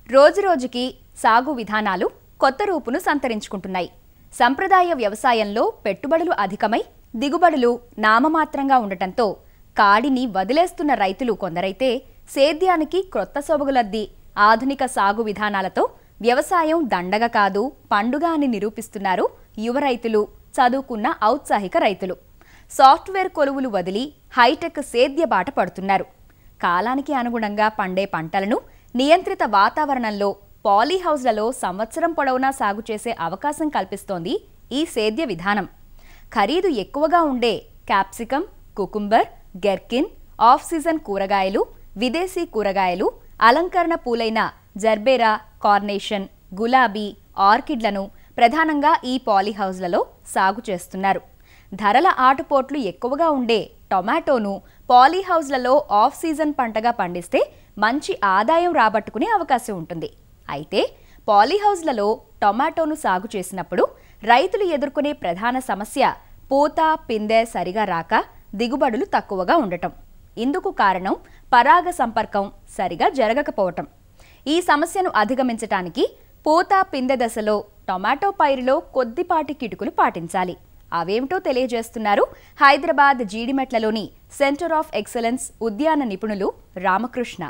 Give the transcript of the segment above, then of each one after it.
రోజురోజుకి సాగు విధానాలు కొత్త రూపును సంతరించుకుంటున్నాయి సంప్రదాయ వ్యవసాయంలో పెట్టుబడులు అధికమై దిగుబడులు నామమాత్రంగా ఉండటంతో కాడిని వదిలేస్తున్న రైతులు కొందరైతే సేద్యానికి క్రొత్త సొబగులద్ది ఆధునిక సాగు విధానాలతో వ్యవసాయం దండగ కాదు పండుగ అని నిరూపిస్తున్నారు యువ రైతులు చదువుకున్న ఔత్సాహిక రైతులు సాఫ్ట్వేర్ కొలువులు వదిలి హైటెక్ సేద్య బాట పడుతున్నారు కాలానికి అనుగుణంగా పండే పంటలను నియంత్రిత వాతావరణంలో పాలీహౌస్లలో సంవత్సరం పొడవునా సాగు చేసే అవకాశం కల్పిస్తోంది ఈ సేద్య విధానం ఖరీదు ఎక్కువగా ఉండే capsicum cucumber gherkin off season కూరగాయలు విదేశీ కూరగాయలు అలంకరణ పూలైన జర్బేరా కార్నేషన్ గులాబీ ఆర్కిడ్లను ప్రధానంగా ఈ పాలీహౌస్లలో సాగు చేస్తున్నారు ధరల ఆటుపోట్లు ఎక్కువగా ఉండే టొమాటోను పాలీహౌస్లలో ఆఫ్ సీజన్ పంటగా పండిస్తే మంచి ఆదాయం రాబట్టుకునే అవకాశం ఉంటుంది అయితే పాలీహౌస్లలో టొమాటోను సాగు చేసినప్పుడు రైతులు ఎదుర్కొనే ప్రధాన సమస్య పూత పిందె సరిగా రాక దిగుబడులు తక్కువగా ఉండటం ఇందుకు కారణం పరాగ సంపర్కం సరిగా జరగకపోవటం ఈ సమస్యను అధిగమించటానికి పూత పిందె దశలో టొమాటో పైరులో కొద్దిపాటి కిటుకులు పాటించాలి అవేమిటో తెలియజేస్తున్నారు హైదరాబాద్ జీడిమెట్లలోని సెంటర్ ఆఫ్ ఎక్సలెన్స్ ఉద్యాన నిపుణులు రామకృష్ణ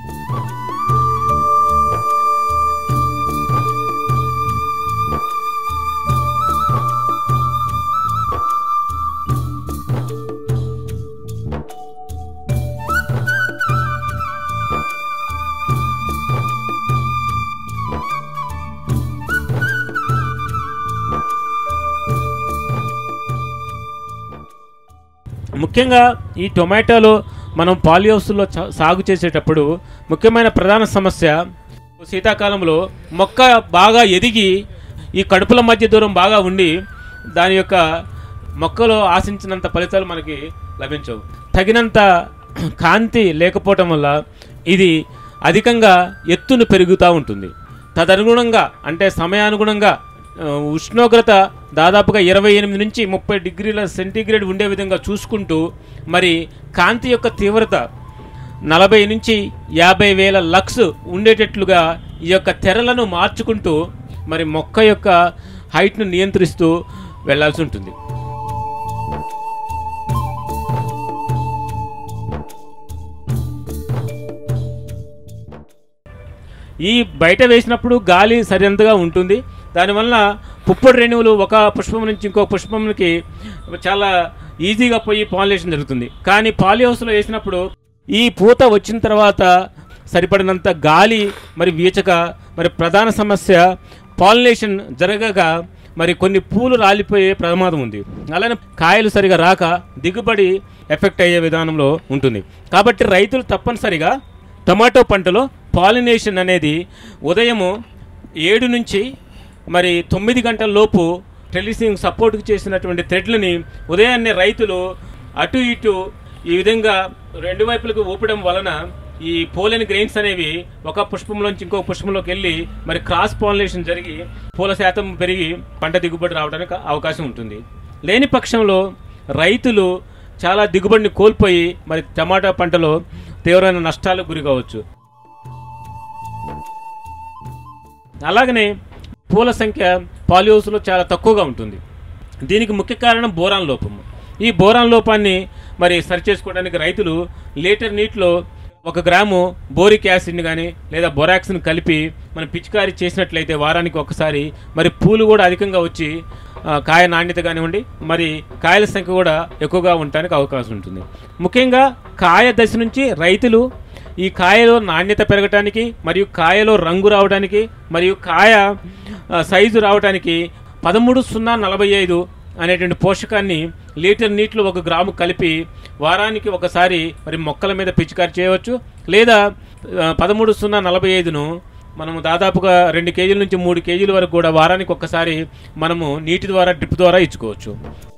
ముఖ్యంగా ఈ టొమాటోలు మనం పాలిహౌస్లో చ- సాగు చేసేటప్పుడు ముఖ్యమైన ప్రధాన సమస్య శీతాకాలంలో మొక్క బాగా ఎదిగి ఈ కడుపుల మధ్య దూరం బాగా ఉండి దాని యొక్క మొక్కలో ఆశించినంత ఫలితాలు మనకి లభించవు తగినంత కాంతి లేకపోవటం వల్ల ఇది అధికంగా ఎత్తును పెరుగుతూ ఉంటుంది తదనుగుణంగా అంటే సమయానుగుణంగా ఆ, ఉష్ణోగ్రత దాదాపుగా ఇరవై ఎనిమిది నుంచి ముప్పై డిగ్రీల సెంటీగ్రేడ్ ఉండే విధంగా చూసుకుంటూ మరి కాంతి యొక్క తీవ్రత నలభై నుంచి యాభై వేల లక్స్ ఉండేటట్లుగా ఈ యొక్క తెరలను మార్చుకుంటూ మరి మొక్క యొక్క హైట్ను నియంత్రిస్తూ వెళ్ళాల్సి ఉంటుంది ఈ బయట వేసినప్పుడు గాలి సరినంతగా ఉంటుంది దానివల్ల పుప్పొడి రేణువులు ఒక పుష్పం నుంచి ఇంకో పుష్పంకి చాలా ఈజీగా పోయి పాలినేషన్ జరుగుతుంది కానీ పాలిహౌస్లో వేసినప్పుడు ఈ పూత వచ్చిన తర్వాత సరిపడినంత గాలి మరి వీచక మరి ప్రధాన సమస్య పాలినేషన్ జరగక మరి కొన్ని పూలు రాలిపోయే ప్రమాదం ఉంది అలానే కాయలు సరిగా రాక దిగుబడి ఎఫెక్ట్ అయ్యే విధానంలో ఉంటుంది కాబట్టి రైతులు తప్పనిసరిగా టమాటో పంటలో పాలినేషన్ అనేది ఉదయము ఏడు నుంచి మరి తొమ్మిది గంటల లోపు ట్రెలిసింగ్ సపోర్ట్కి చేసినటువంటి థ్రెడ్లని ఉదయాన్నే రైతులు అటు ఇటు ఈ విధంగా రెండు వైపులకు ఊపడం వలన ఈ పోలెన్ గ్రెయిన్స్ అనేవి ఒక పుష్పంలోంచి ఇంకో పుష్పంలోకి వెళ్ళి మరి క్రాస్ పాలినేషన్ జరిగి పూల శాతం పెరిగి పంట దిగుబడి రావడానికి అవకాశం ఉంటుంది లేని పక్షంలో రైతులు చాలా దిగుబడిని కోల్పోయి మరి టమాటా పంటలో తీవ్రమైన నష్టాలకు గురి కావచ్చు అలాగనే పూల సంఖ్య పాలిహౌస్లో చాలా తక్కువగా ఉంటుంది దీనికి ముఖ్య కారణం బోరాన్ లోపము ఈ బోరాన్ లోపాన్ని మరి సరిచేసుకోవడానికి రైతులు లీటర్ నీటిలో ఒక గ్రాము బోరిక్ యాసిడ్ని కానీ లేదా బొరాక్స్ని కలిపి మనం పిచికారీ చేసినట్లయితే వారానికి ఒకసారి మరి పూలు కూడా అధికంగా వచ్చి ఆ, కాయ నాణ్యత కానివ్వండి మరి కాయల సంఖ్య కూడా ఎక్కువగా ఉండటానికి అవకాశం ఉంటుంది ముఖ్యంగా కాయ దశ నుంచి రైతులు ఈ కాయలో నాణ్యత పెరగటానికి మరియు కాయలో రంగు రావడానికి మరియు కాయ ఆ, సైజు రావడానికి పదమూడు సున్నా నలభై ఐదు అనేటువంటి పోషకాన్ని లీటర్ నీటిలో ఒక గ్రాము కలిపి వారానికి ఒకసారి మరి మొక్కల మీద పిచికారి చేయవచ్చు లేదా ఆ, పదమూడు సున్నా నలభై ఐదును మనము దాదాపుగా రెండు కేజీల నుంచి మూడు కేజీల వరకు కూడా వారానికి ఒక్కసారి మనము నీటి ద్వారా డ్రిప్ ద్వారా ఇచ్చుకోవచ్చు